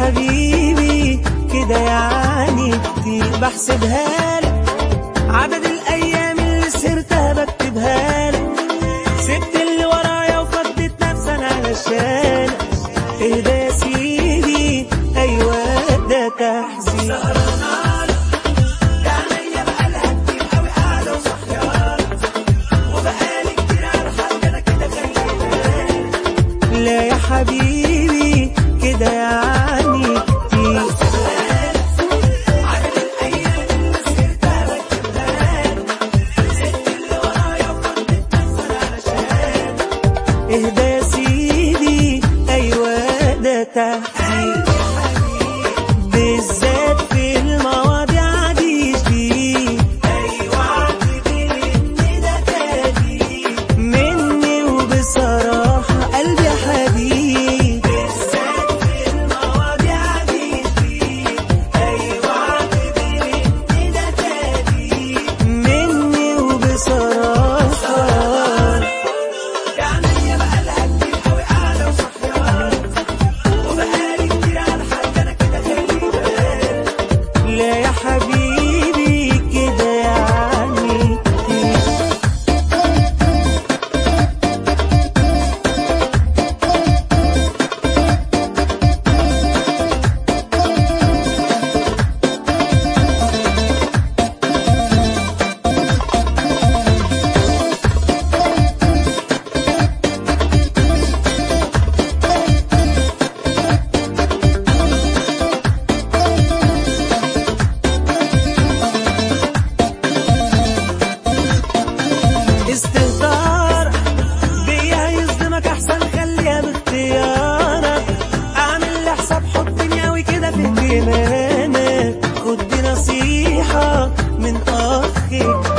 حبيبي كده يعني كتير بحسبها لك عدد الايام اللي سهرتها بكتبها لك سبت اللي ورايا وفضيت نفسي انا علشان اهدى يا سيدي ايوه ده تحزين لا يا حبيبي كده يعني كتير اهدى يا سيدي ايوه ده تحزين بالذات في المواضيع دي جديد مني وبصراحة قلبي حبيب مني وبصراحة لا يا حبيبي كده يعني كتير استهتار بيها يصدمك احسن خليها باختيارك اعمل لحساب حب دنياوي كده في اهتمامك خد دي نصيحة من اخي